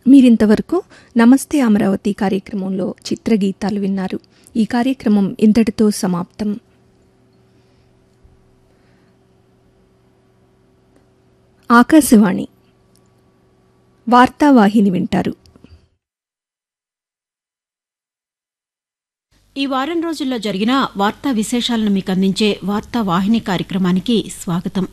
మీరింతవరకు నమస్తే అమరావతి కార్యక్రమంలో చిత్రగీతాలు విన్నారు ఈ కార్యక్రమం ఇంతటితో సమాప్తం ఆకాశవాణి వార్తావాహిని వింటారు ఈ వారం రోజుల్లో జరిగిన వార్తా విశేషాలను మీకు అందించే వార్తా వాహిని కార్యక్రమానికి స్వాగతం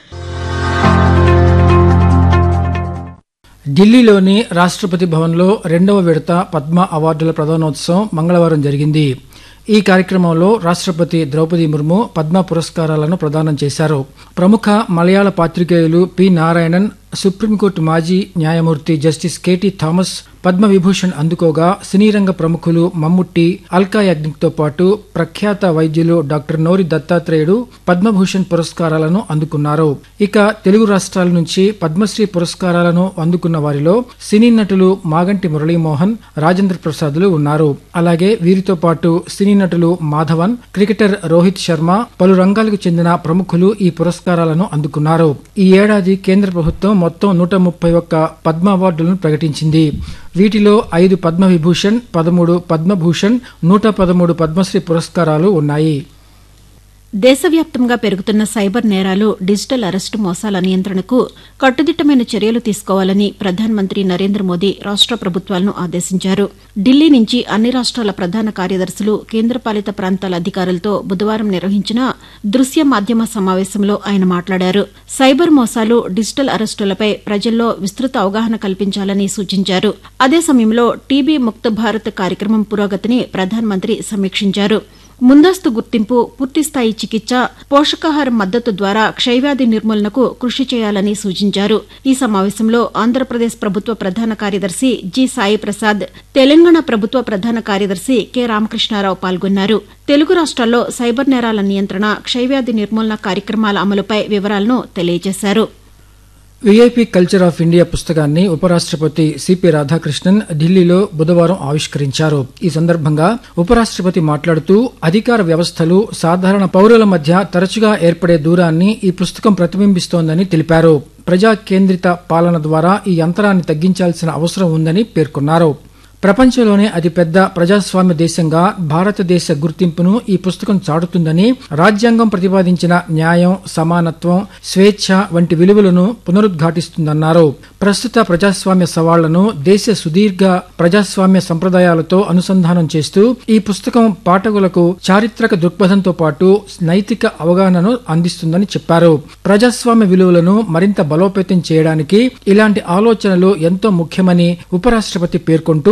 ఢిల్లీలోని రాష్ట్రపతి భవన్లో రెండవ విడత పద్మ అవార్డుల ప్రదానోత్సవం మంగళవారం జరిగింది ఈ కార్యక్రమంలో రాష్ట్రపతి ద్రౌపది ముర్ము పద్మ పురస్కారాలను ప్రదానం చేశారు ప్రముఖ మలయాళ పాత్రికేయులు పి నారాయణన్ సుప్రీంకోర్టు మాజీ న్యాయమూర్తి జస్టిస్ కెటి థామస్ పద్మవిభూషణ్ అందుకోగా సినీ రంగ ప్రముఖులు మమ్ముట్టి అల్కా యాగ్నిక్ తో పాటు ప్రఖ్యాత వైద్యులు డాక్టర్ నోరి దత్తాత్రేయుడు పద్మభూషణ్ పురస్కారాలను అందుకున్నారు ఇక తెలుగు రాష్ట్రాల నుంచి పద్మశ్రీ పురస్కారాలను అందుకున్న వారిలో సినీ నటులు మాగంటి మురళీమోహన్ రాజేంద్ర ప్రసాద్లు ఉన్నారు అలాగే వీరితో పాటు సినీ నటులు మాధవన్ క్రికెటర్ రోహిత్ శర్మ పలు రంగాలకు చెందిన ప్రముఖులు ఈ పురస్కారాలను అందుకున్నారు ఈ ఏడాది కేంద్ర ప్రభుత్వం మొత్తం నూట ముప్పై ఒక్క పద్మ అవార్డులను ప్రకటించింది వీటిలో ఐదు పద్మవిభూషణ్ పదమూడు పద్మభూషణ్ నూట పదమూడు పద్మశ్రీ పురస్కారాలు ఉన్నాయి దేశవ్యాప్తంగా పెరుగుతున్న సైబర్ నేరాలు డిజిటల్ అరెస్టు మోసాల నియంత్రణకు కట్టుదిట్టమైన చర్యలు తీసుకోవాలని ప్రధానమంత్రి నరేంద్ర మోదీ రాష్ట ప్రభుత్వాలను ఆదేశించారు ఢిల్లీ నుంచి అన్ని రాష్ట్రాల ప్రధాన కార్యదర్శులు కేంద్రపాలిత ప్రాంతాల అధికారులతో బుధవారం నిర్వహించిన దృశ్య మాధ్యమ సమావేశంలో ఆయన మాట్లాడారు సైబర్ మోసాలు డిజిటల్ అరెస్టులపై ప్రజల్లో విస్తృత అవగాహన కల్పించాలని సూచించారు అదే సమయంలో టీబీ ముక్త భారత్ కార్యక్రమం పురోగతిని ప్రధానమంత్రి సమీక్షించారు ముందస్తు గుర్తింపు పూర్తిస్థాయి చికిత్స పోషకాహార మద్దతు ద్వారా క్షయవ్యాధి నిర్మూలనకు కృషి చేయాలని సూచించారు ఈ సమావేశంలో ఆంధ్రప్రదేశ్ ప్రభుత్వ ప్రధాన కార్యదర్శి జి సాయి ప్రసాద్ తెలంగాణ ప్రభుత్వ ప్రధాన కార్యదర్శి కె రామకృష్ణారావు పాల్గొన్నారు తెలుగు రాష్ట్రాల్లో సైబర్ నేరాల నియంత్రణ క్షయవ్యాధి నిర్మూలన కార్యక్రమాల అమలుపై వివరాలను తెలియజేశారు విఐపి కల్చర్ ఆఫ్ ఇండియా పుస్తకాన్ని ఉపరాష్ట్రపతి సిపి రాధాకృష్ణన్ ఢిల్లీలో బుధవారం ఆవిష్కరించారు ఈ సందర్భంగా ఉపరాష్ట్రపతి మాట్లాడుతూ అధికార వ్యవస్థలు సాధారణ పౌరుల మధ్య తరచుగా ఏర్పడే దూరాన్ని ఈ పుస్తకం ప్రతిబింబిస్తోందని తెలిపారు ప్రజా కేంద్రిత పాలన ద్వారా ఈ అంతరాన్ని తగ్గించాల్సిన అవసరం ఉందని పేర్కొన్నారు ప్రపంచంలోనే అతిపెద్ద ప్రజాస్వామ్య దేశంగా భారతదేశ గుర్తింపును ఈ పుస్తకం చాటుతుందని రాజ్యాంగం ప్రతిపాదించిన న్యాయం సమానత్వం స్వేచ్ఛ వంటి విలువలను పునరుద్ఘాటిస్తుందన్నారు ప్రస్తుత ప్రజాస్వామ్య సవాళ్లను దేశ సుదీర్ఘ ప్రజాస్వామ్య సంప్రదాయాలతో అనుసంధానం చేస్తూ ఈ పుస్తకం పాఠకులకు చారిత్రక దృక్పథంతో పాటు నైతిక అవగాహనను అందిస్తుందని చెప్పారు ప్రజాస్వామ్య విలువలను మరింత బలోపేతం చేయడానికి ఇలాంటి ఆలోచనలు ఎంతో ముఖ్యమని ఉపరాష్ట్రపతి పేర్కొంటూ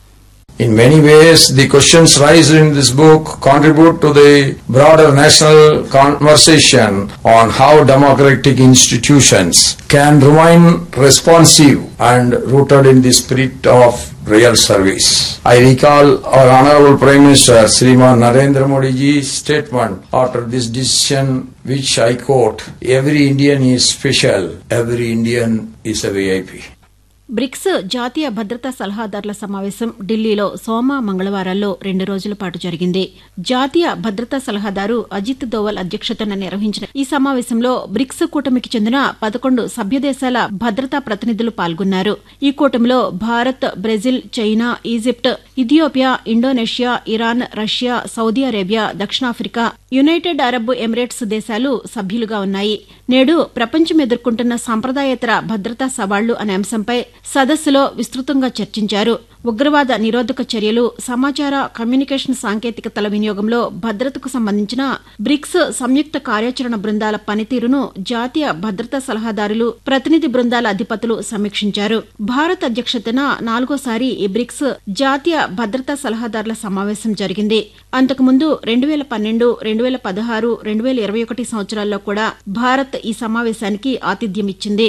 In many ways, the questions raised in this book contribute to the broader national conversation on how democratic institutions can remain responsive and rooted in the spirit of real service. I recall our Honorable Prime Minister Sriman Narendra Modi ji's statement after this decision which I quote, every Indian is special, every Indian is a VIP. BRICS జాతీయ భద్రతా సలహాదారుల సమావేశం ఢిల్లీలో సోమ మంగళవారాల్లో రెండు రోజుల పాటు జరిగింది జాతీయ భద్రతా సలహాదారు అజిత్ దోవల్ అధ్యక్షతన నిర్వహించిన ఈ సమావేశంలో బ్రిక్స్ కూటమికి చెందిన పదకొండు సభ్యదేశాల భద్రతా ప్రతినిధులు పాల్గొన్నారు ఈ కూటమిలో Bharat Brazil China Egypt Ethiopia Indonesia Iran Russia Saudi Arabia దక్షిణాఫ్రికా యునైటెడ్ అరబ్ ఎమిరేట్స్ దేశాలు సభ్యులుగా ఉన్నాయి నేడు ప్రపంచం ఎదుర్కొంటున్న సాంప్రదాయేతర భద్రతా సవాళ్లు అనే అంశంపై సదస్సులో విస్తృతంగా చర్చించారు ఉగ్రవాద నిరోధక చర్యలు సమాచార కమ్యూనికేషన్ సాంకేతికతల వినియోగంలో భద్రతకు సంబంధించిన బ్రిక్స్ సంయుక్త కార్యాచరణ బృందాల పనితీరును జాతీయ భద్రతా సలహాదారులు ప్రతినిధి బృందాల అధిపతులు సమీక్షించారు భారత్ అధ్యక్షతన నాలుగోసారి ఈ బ్రిక్స్ జాతీయ భద్రతా సలహాదారుల సమావేశం జరిగింది అంతకుముందు రెండు వేల పన్నెండు రెండు వేల పదహారు రెండు వేల ఇరవై ఒకటి సంవత్సరాల్లో కూడా భారత్ ఈ సమావేశానికి ఆతిథ్యమిచ్చింది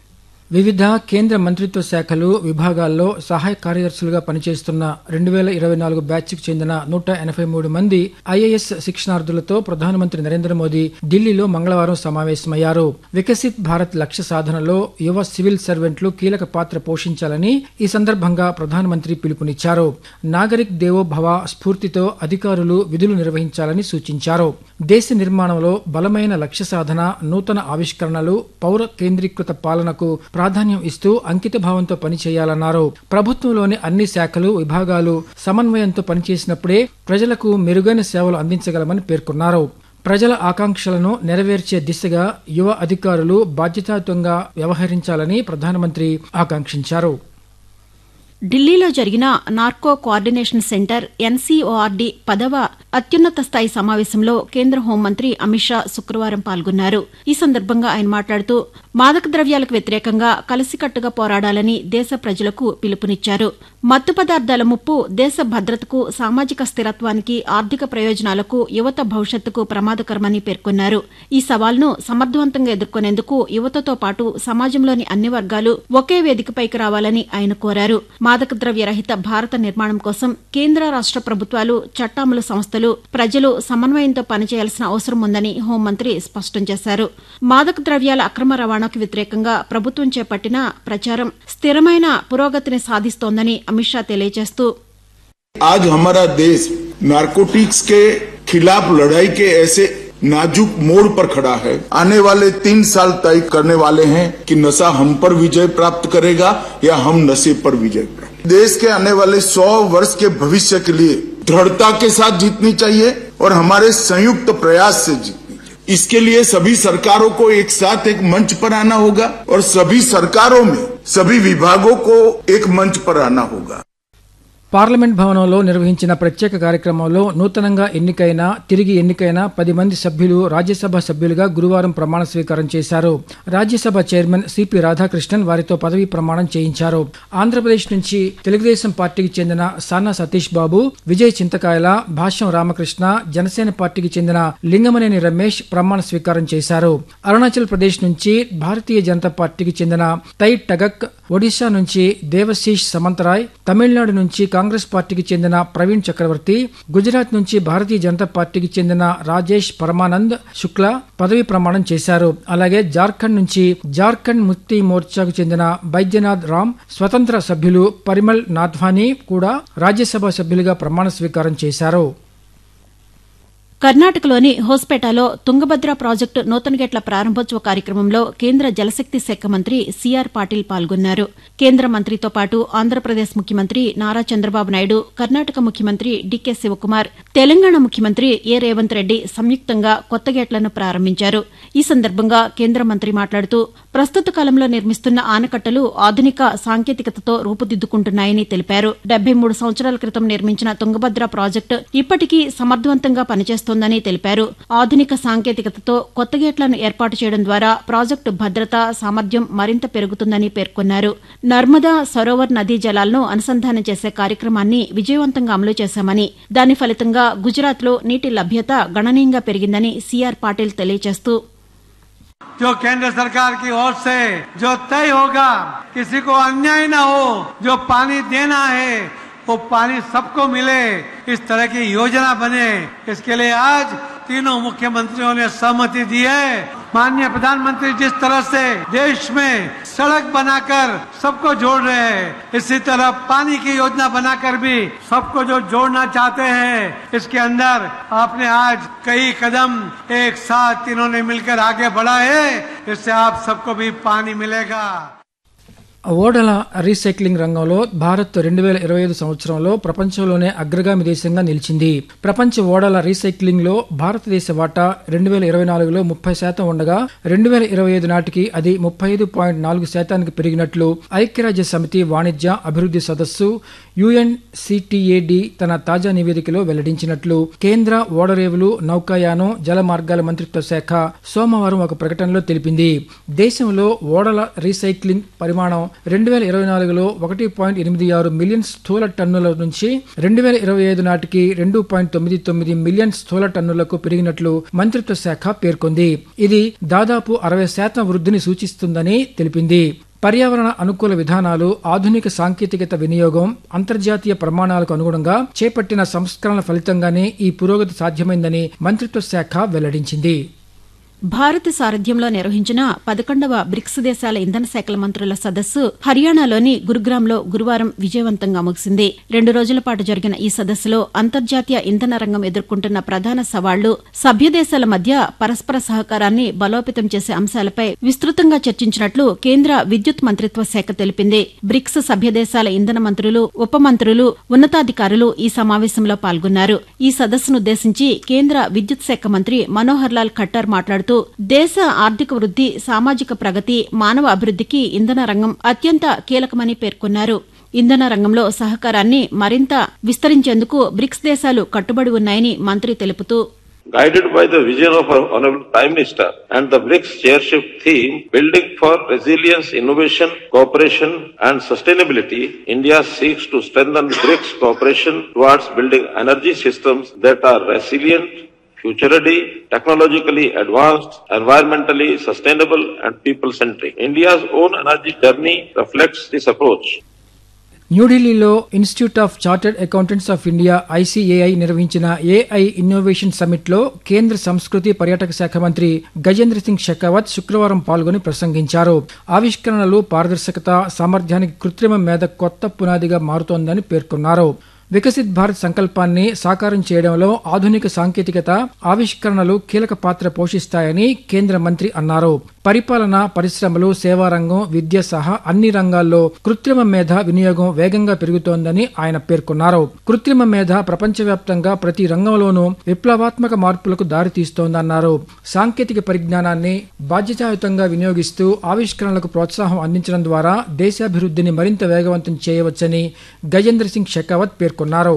వివిధ కేంద్ర మంత్రిత్వ శాఖలు విభాగాల్లో సహాయ కార్యదర్శులుగా పనిచేస్తున్న రెండు వేల ఇరవై నాలుగు బ్యాచ్కు చెందిన నూట ఎనభై మూడు మంది ఐఏఎస్ శిక్షణార్థులతో ప్రధానమంత్రి నరేంద్ర మోదీ ఢిల్లీలో మంగళవారం సమావేశమయ్యారు వికసిత్ భారత్ లక్ష్య సాధనలో యువ సివిల్ సర్వెంట్లు కీలక పాత్ర పోషించాలని ఈ సందర్భంగా ప్రధానమంత్రి పిలుపునిచ్చారు నాగరిక్ దేవో భవ స్ఫూర్తితో అధికారులు విధులు నిర్వహించాలని సూచించారు దేశ నిర్మాణంలో బలమైన లక్ష్య సాధన నూతన ఆవిష్కరణలు పౌర కేంద్రీకృత పాలనకు ప్రాధాన్యం ఇస్తూ అంకిత భావంతో పనిచేయాలన్నారు ప్రభుత్వంలోని అన్ని శాఖలు విభాగాలు సమన్వయంతో పనిచేసినప్పుడే ప్రజలకు మెరుగైన సేవలు అందించగలమని పేర్కొన్నారు ప్రజల ఆకాంక్షలను నెరవేర్చే దిశగా యువ అధికారులు బాధ్యతాయుతంగా వ్యవహరించాలని ప్రధానమంత్రి ఆకాంక్షించారు ఢిల్లీలో జరిగిన నార్కో కోఆర్డినేషన్ సెంటర్ ఎన్సీఓఆర్డీ పదవ అత్యున్నత స్థాయి సమావేశంలో కేంద్ర హోంమంత్రి అమిత్ షా శుక్రవారం పాల్గొన్నారు ఈ సందర్భంగా ఆయన మాట్లాడుతూ మాదక ద్రవ్యాలకు వ్యతిరేకంగా కలిసికట్టుగా పోరాడాలని దేశ ప్రజలకు పిలుపునిచ్చారు మత్తు పదార్థాల ముప్పు దేశ భద్రతకు సామాజిక స్థిరత్వానికి ఆర్థిక ప్రయోజనాలకు యువత భవిష్యత్తుకు ప్రమాదకరమని పేర్కొన్నారు ఈ సవాల్ను సమర్థవంతంగా ఎదుర్కొనేందుకు యువతతో పాటు సమాజంలోని అన్ని వర్గాలు ఒకే వేదికపైకి రావాలని ఆయన కోరారు మాదక ద్రవ్య రహిత భారత నిర్మాణం కోసం కేంద్ర రాష్ట ప్రభుత్వాలు చట్టామలు సంస్థలు ప్రజలు సమన్వయంతో పనిచేయాల్సిన అవసరం ఉందని హోంమంత్రి స్పష్టం చేశారు మాదక ద్రవ్యాల అక్రమ రవాణాకు వ్యతిరేకంగా ప్రభుత్వం చేపట్టిన ప్రచారం స్థిరమైన పురోగతిని సాధిస్తోందని అమిత్ షా తెలియజేస్తూ आज हमारा देश नारकोटिक्स के खिलाफ लड़ाई के ऐसे नाजुक मोड़ पर खड़ा है आने वाले तीन साल तय करने वाले हैं कि नशा हम पर विजय प्राप्त करेगा या हम नशे पर विजय प्राप्त देश के आने वाले सौ वर्ष के भविष्य के लिए दृढ़ता के साथ जीतनी चाहिए और हमारे संयुक्त प्रयास से जीतनी चाहिए इसके लिए सभी सरकारों को एक साथ एक मंच पर आना होगा और सभी सरकारों में सभी विभागों को एक मंच पर आना होगा పార్లమెంట్ భవనంలో నిర్వహించిన ప్రత్యేక కార్యక్రమంలో నూతనంగా ఎన్నికైన తిరిగి ఎన్నికైన పది మంది సభ్యులు రాజ్యసభ సభ్యులుగా గురువారం ప్రమాణ స్వీకారం చేశారు రాజ్యసభ చైర్మన్ సిపి రాధాకృష్ణన్ వారితో పదవీ ప్రమాణం చేయించారు ఆంధ్రప్రదేశ్ నుంచి తెలుగుదేశం పార్టీకి చెందిన సానా సతీష్ బాబు విజయ్ చింతకాయల భాష్యం రామకృష్ణ జనసేన పార్టీకి చెందిన లింగమనేని రమేష్ ప్రమాణ స్వీకారం చేశారు అరుణాచల్ ప్రదేశ్ నుంచి భారతీయ జనతా పార్టీకి చెందిన తై టగక్ ఒడిశా నుంచి దేవశీష్ సమంతరాయ్ తమిళనాడు నుంచి కాంగ్రెస్ పార్టీకి చెందిన ప్రవీణ్ చక్రవర్తి గుజరాత్ నుంచి భారతీయ జనతా పార్టీకి చెందిన రాజేష్ పరమానంద్ శుక్లా పదవి ప్రమాణం చేశారు అలాగే జార్ఖండ్ నుంచి జార్ఖండ్ ముక్తి మోర్చాకు చెందిన బైద్యనాథ్ రామ్ స్వతంత్ర సభ్యులు పరిమల్ నాథ్వానీ కూడా రాజ్యసభ సభ్యులుగా ప్రమాణ స్వీకారం చేశారు కర్ణాటకలోని హోస్పేటలో తుంగభద్ర ప్రాజెక్టు నూతన గేట్ల ప్రారంభోత్సవ కార్యక్రమంలో కేంద్ర జలశక్తి శాఖ మంత్రి సిఆర్ పాటిల్ పాల్గొన్నారు కేంద్ర మంత్రితో పాటు ఆంధ్రప్రదేశ్ ముఖ్యమంత్రి నారా చంద్రబాబు నాయుడు కర్ణాటక ముఖ్యమంత్రి డీకే శివకుమార్ తెలంగాణ ముఖ్యమంత్రి ఏ రేవంత్ రెడ్డి సంయుక్తంగా కొత్త గేట్లను ప్రారంభించారు ఈ సందర్భంగా కేంద్ర మంత్రి మాట్లాడుతూ ప్రస్తుత కాలంలో నిర్మిస్తున్న ఆనకట్టలు ఆధునిక సాంకేతికతతో రూపుదిద్దుకుంటున్నాయని తెలిపారు డెబ్బై మూడు సంవత్సరాల క్రితం నిర్మించిన తుంగభద్ర ప్రాజెక్టు ఇప్పటికీ సమర్థవంతంగా పనిచేస్తోందని తెలిపారు ఆధునిక సాంకేతికతతో కొత్త గేట్లను ఏర్పాటు చేయడం ద్వారా ప్రాజెక్టు భద్రత సామర్థ్యం మరింత పెరుగుతుందని పేర్కొన్నారు నర్మదా సరోవర్ నదీ జలాలను అనుసంధానం చేసే కార్యక్రమాన్ని విజయవంతంగా అమలు చేశామని దాని ఫలితంగా గుజరాత్లో నీటి లభ్యత గణనీయంగా పెరిగిందని సిఆర్ పాటిల్ తెలియజేస్తూ जो केंद्र सरकार की ओर से जो तय होगा किसी को अन्याय ना हो जो पानी देना है वो पानी सबको मिले इस तरह की योजना बने इसके लिए आज तीनों मुख्यमंत्रियों ने सहमति दी है माननीय प्रधानमंत्री जिस तरह से देश में सड़क बनाकर सबको जोड़ रहे हैं इसी तरह पानी की योजना बनाकर भी सबको जो जोड़ना चाहते हैं इसके अंदर आपने आज कई कदम एक साथ तीनों ने मिलकर आगे बढ़ा है इससे आप सबको भी पानी मिलेगा ఓడల రీసైక్లింగ్ రంగంలో భారత్ రెండు వేల ఇరవై ఐదు సంవత్సరంలో ప్రపంచంలోనే అగ్రగామి దేశంగా నిలిచింది ప్రపంచ ఓడల రీసైక్లింగ్ లో భారతదేశ వాటా రెండు వేల ఇరవై నాలుగులో ముప్పై శాతం ఉండగా రెండు వేల ఇరవై ఐదు నాటికి అది ముప్పై ఐదు పాయింట్ నాలుగు శాతానికి పెరిగినట్లు ఐక్యరాజ్య సమితి వాణిజ్య అభివృద్ధి సదస్సు యుఎన్సిటిఏడి తన తాజా నివేదికలో వెల్లడించినట్లు కేంద్ర ఓడరేవులు నౌకాయానం జల మార్గాల మంత్రిత్వ శాఖ సోమవారం ఒక ప్రకటనలో తెలిపింది దేశంలో ఓడల రీసైక్లింగ్ పరిమాణం రెండు వేల ఇరవై నాలుగులో ఒకటి పాయింట్ ఎనిమిది ఆరు మిలియన్ స్థూల టన్నుల నుంచి రెండు వేల ఇరవై ఐదు నాటికి రెండు పాయింట్ తొమ్మిది తొమ్మిది మిలియన్ స్థూల టన్నులకు పెరిగినట్లు మంత్రిత్వ శాఖ పేర్కొంది ఇది దాదాపు అరవై శాతం వృద్ధిని సూచిస్తుందని తెలిపింది పర్యావరణ అనుకూల విధానాలు ఆధునిక సాంకేతికత వినియోగం అంతర్జాతీయ ప్రమాణాలకు అనుగుణంగా చేపట్టిన సంస్కరణల ఫలితంగానే ఈ పురోగతి సాధ్యమైందని మంత్రిత్వ శాఖ వెల్లడించింది భారత్ సారథ్యంలో నిర్వహించిన పదకొండవ బ్రిక్స్ దేశాల ఇంధన శాఖల మంత్రుల సదస్సు హర్యానాలోని గురుగ్రామ్లో గురువారం విజయవంతంగా ముగిసింది రెండు రోజుల పాటు జరిగిన ఈ సదస్సులో అంతర్జాతీయ ఇంధన రంగం ఎదుర్కొంటున్న ప్రధాన సవాళ్లు సభ్య దేశాల మధ్య పరస్పర సహకారాన్ని బలోపేతం చేసే అంశాలపై విస్తృతంగా చర్చించినట్లు కేంద్ర విద్యుత్ మంత్రిత్వ శాఖ తెలిపింది బ్రిక్స్ సభ్య దేశాల ఇంధన మంత్రులు ఉప మంత్రులు ఉన్నతాధికారులు ఈ సమావేశంలో పాల్గొన్నారు ఈ సదస్సునుద్దేశించి కేంద్ర విద్యుత్ శాఖ మంత్రి మనోహర్ లాల్ ఖట్టర్ మాట్లాడుతూ దేశ ఆర్థిక వృద్ధి సామాజిక ప్రగతి మానవ అభివృద్ధికి ఇంధన రంగం అత్యంత కీలకమని పేర్కొన్నారు ఇంధన రంగంలో సహకారాన్ని మరింత విస్తరించేందుకు బ్రిక్స్ దేశాలు కట్టుబడి ఉన్నాయని మంత్రి తెలుపుతూ guided by the vision of our Honorable Prime Minister and the BRICS chairship theme, Building for Resilience, Innovation, Cooperation and Sustainability, India seeks to strengthen BRICS cooperation towards building energy systems that are resilient, future ready, technologically advanced, environmentally sustainable and people centric. India's own energy journey reflects this approach. న్యూఢిల్లీలో institute of chartered accountants of India ICAI నిర్వహించిన AI innovation సమిట్లో కేంద్ర సంస్కృతి పర్యాటక శాఖ మంత్రి గజేంద్ర సింగ్ షెకావత్ శుక్రవారం పాల్గొని ప్రసంగించారు ఆవిష్కరణలు పారదర్శకత సామర్థ్యానికి కృత్రిమ మేధ కొత్త పునాదిగా మారుతోందని పేర్కొన్నారు వికసిత్ భారత్ సంకల్పాన్ని సాకారం చేయడంలో ఆధునిక సాంకేతికత ఆవిష్కరణలు కీలక పాత్ర పోషిస్తాయని కేంద్ర మంత్రి అన్నారు పరిపాలన పరిశ్రమలు సేవారంగం విద్య సహా అన్ని రంగాల్లో కృత్రిమ మేధ వినియోగం వేగంగా పెరుగుతోందని ఆయన పేర్కొన్నారు కృత్రిమ మేధ ప్రపంచవ్యాప్తంగా ప్రతి రంగంలోనూ విప్లవాత్మక మార్పులకు దారితీస్తోందన్నారు సాంకేతిక పరిజ్ఞానాన్ని బాధ్యతాయుతంగా వినియోగిస్తూ ఆవిష్కరణలకు ప్రోత్సాహం అందించడం ద్వారా దేశాభివృద్ధిని మరింత వేగవంతం చేయవచ్చని గజేంద్ర సింగ్ షెకావత్ పేర్కొన్నారు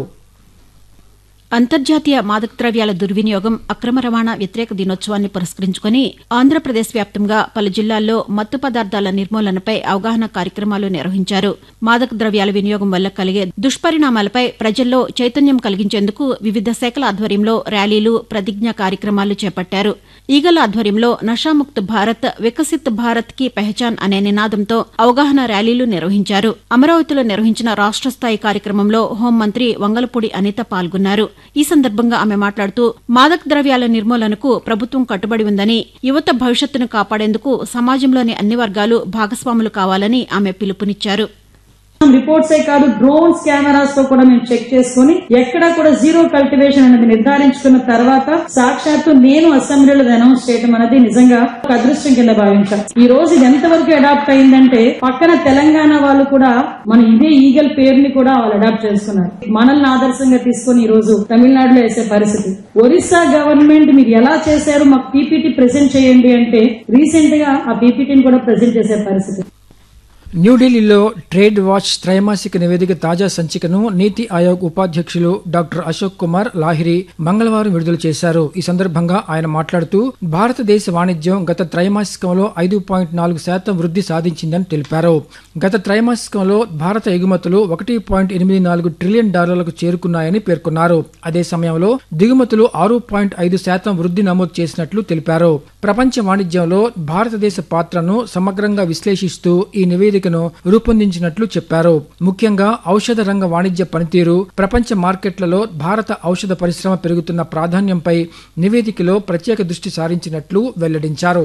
అంతర్జాతీయ మాదక ద్రవ్యాల దుర్వినియోగం అక్రమ రవాణా వ్యతిరేక దినోత్సవాన్ని పురస్కరించుకుని ఆంధ్రప్రదేశ్ వ్యాప్తంగా పలు జిల్లాల్లో మత్తు పదార్థాల నిర్మూలనపై అవగాహన కార్యక్రమాలు నిర్వహించారు మాదక ద్రవ్యాల వినియోగం వల్ల కలిగే దుష్పరిణామాలపై ప్రజల్లో చైతన్యం కలిగించేందుకు వివిధ శాఖల ఆధ్వర్యంలో ర్యాలీలు ప్రతిజ్ఞా కార్యక్రమాలు చేపట్టారు ఈగల ఆధ్వర్యంలో నషాముక్త్ భారత్ వికసిత్ భారత్ కి పెహచాన్ అనే నినాదంతో అవగాహన ర్యాలీలు నిర్వహించారు అమరావతిలో నిర్వహించిన రాష్ట్ర స్థాయి కార్యక్రమంలో హోంమంత్రి వంగలపూడి అనిత పాల్గొన్నారు ఈ సందర్భంగా ఆమె మాట్లాడుతూ మాదక ద్రవ్యాల నిర్మూలనకు ప్రభుత్వం కట్టుబడి ఉందని యువత భవిష్యత్తును కాపాడేందుకు సమాజంలోని అన్ని వర్గాలు భాగస్వాములు కావాలని ఆమె పిలుపునిచ్చారు రిపోర్ట్సే కాదు డ్రోన్స్ కెమెరాస్ తో కూడా మేము చెక్ చేసుకుని ఎక్కడా కూడా జీరో కల్టివేషన్ అనేది నిర్ధారించుకున్న తర్వాత సాక్షాత్తు నేను అసెంబ్లీలో అనౌన్స్ చేయడం అనేది నిజంగా ఒక అదృష్టం కింద భావించాం ఈ రోజు ఇది ఎంతవరకు అడాప్ట్ అయిందంటే పక్కన తెలంగాణ వాళ్ళు కూడా మన ఇదే ఈగల్ పేరుని కూడా వాళ్ళు అడాప్ట్ చేసుకున్నారు మనల్ని ఆదర్శంగా తీసుకుని ఈ రోజు తమిళనాడులో వేసే పరిస్థితి ఒరిస్సా గవర్నమెంట్ మీరు ఎలా చేశారు మాకు పీపీటీ ప్రెజెంట్ చేయండి అంటే రీసెంట్ గా ఆ పీపీటీని కూడా ప్రెజెంట్ చేసే పరిస్థితి న్యూఢిల్లీలో ట్రేడ్ వాచ్ త్రైమాసిక నివేదిక తాజా సంచికను నీతి ఆయోగ్ ఉపాధ్యక్షులు డాక్టర్ అశోక్ కుమార్ లాహిరి మంగళవారం విడుదల చేశారు ఈ సందర్భంగా ఆయన మాట్లాడుతూ భారతదేశ వాణిజ్యం గత త్రైమాసికంలో ఐదు పాయింట్ నాలుగు శాతం వృద్ధి సాధించిందని తెలిపారు గత త్రైమాసికంలో భారత ఎగుమతులు ఒకటి పాయింట్ ఎనిమిది నాలుగు ట్రిలియన్ డాలర్లకు చేరుకున్నాయని పేర్కొన్నారు అదే సమయంలో దిగుమతులు ఆరు పాయింట్ ఐదు శాతం వృద్ధి నమోదు చేసినట్లు తెలిపారు ప్రపంచ వాణిజ్యంలో భారతదేశ పాత్రను సమగ్రంగా విశ్లేషిస్తూ ఈ నివేదికను రూపొందించినట్లు చెప్పారు ముఖ్యంగా ఔషధ రంగ వాణిజ్య పనితీరు ప్రపంచ మార్కెట్లలో భారత ఔషధ పరిశ్రమ పెరుగుతున్న ప్రాధాన్యంపై నివేదికలో ప్రత్యేక దృష్టి సారించినట్లు వెల్లడించారు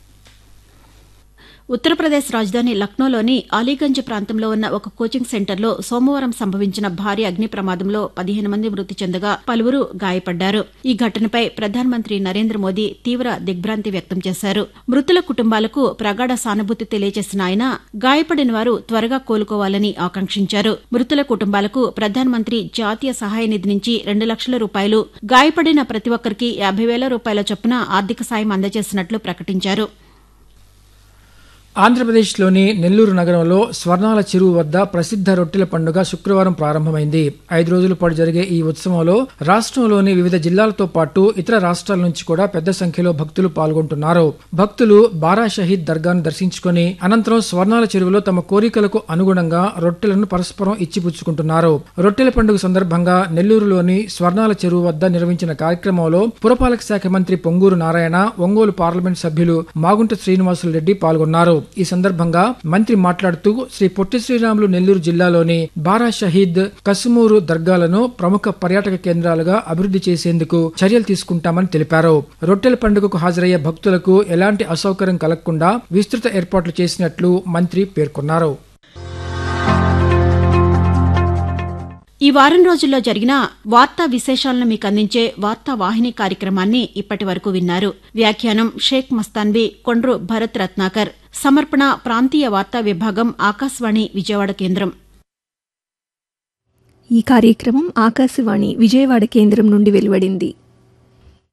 ఉత్తరప్రదేశ్ రాజధాని లక్నోలోని అలీగంజ్ ప్రాంతంలో ఉన్న ఒక కోచింగ్ సెంటర్లో సోమవారం సంభవించిన భారీ అగ్ని ప్రమాదంలో పదిహేను మంది మృతి చెందగా పలువురు గాయపడ్డారు ఈ ఘటనపై ప్రధానమంత్రి నరేంద్ర మోదీ తీవ్ర దిగ్భ్రాంతి వ్యక్తం చేశారు మృతుల కుటుంబాలకు ప్రగాఢ సానుభూతి తెలియజేసిన ఆయన గాయపడిన వారు త్వరగా కోలుకోవాలని ఆకాంక్షించారు మృతుల కుటుంబాలకు ప్రధానమంత్రి జాతీయ సహాయ నిధి నుంచి రెండు లక్షల రూపాయలు గాయపడిన ప్రతి ఒక్కరికి యాభై వేల రూపాయల చొప్పున ఆర్థిక సాయం అందజేసినట్లు ప్రకటించారు ఆంధ్రప్రదేశ్లోని నెల్లూరు నగరంలో స్వర్ణాల చెరువు వద్ద ప్రసిద్ధ రొట్టెల పండుగ శుక్రవారం ప్రారంభమైంది ఐదు రోజుల పాటు జరిగే ఈ ఉత్సవంలో రాష్ట్రంలోని వివిధ జిల్లాలతో పాటు ఇతర రాష్ట్రాల నుంచి కూడా పెద్ద సంఖ్యలో భక్తులు పాల్గొంటున్నారు భక్తులు బారా షహీద్ దర్గాను దర్శించుకుని అనంతరం స్వర్ణాల చెరువులో తమ కోరికలకు అనుగుణంగా రొట్టెలను పరస్పరం ఇచ్చిపుచ్చుకుంటున్నారు రొట్టెల పండుగ సందర్భంగా నెల్లూరులోని స్వర్ణాల చెరువు వద్ద నిర్వహించిన కార్యక్రమంలో పురపాలక శాఖ మంత్రి పొంగూరు నారాయణ ఒంగోలు పార్లమెంట్ సభ్యులు మాగుంట శ్రీనివాసులు రెడ్డి పాల్గొన్నారు ఈ సందర్భంగా మంత్రి మాట్లాడుతూ శ్రీ పొట్టి శ్రీరాములు నెల్లూరు జిల్లాలోని బారా షహీద్ కసుమూరు దర్గాలను ప్రముఖ పర్యాటక కేంద్రాలుగా అభివృద్ధి చేసేందుకు చర్యలు తీసుకుంటామని తెలిపారు రొట్టెల పండుగకు హాజరయ్యే భక్తులకు ఎలాంటి అసౌకర్యం కలగకుండా విస్తృత ఏర్పాట్లు చేసినట్లు మంత్రి పేర్కొన్నారు ఈ వారం రోజుల్లో జరిగిన వార్తా విశేషాలను మీకు అందించే వార్తా వాహిని కార్యక్రమాన్ని ఇప్పటి వరకు విన్నారు వ్యాఖ్యానం షేక్ మస్తాన్బీ కొండ్రు భరత్ రత్నాకర్ సమర్పణ ప్రాంతీయ వార్తా విభాగం ఆకాశవాణి విజయవాడ కేంద్రం ఈ కార్యక్రమం ఆకాశవాణి విజయవాడ కేంద్రం నుండి వెలువడింది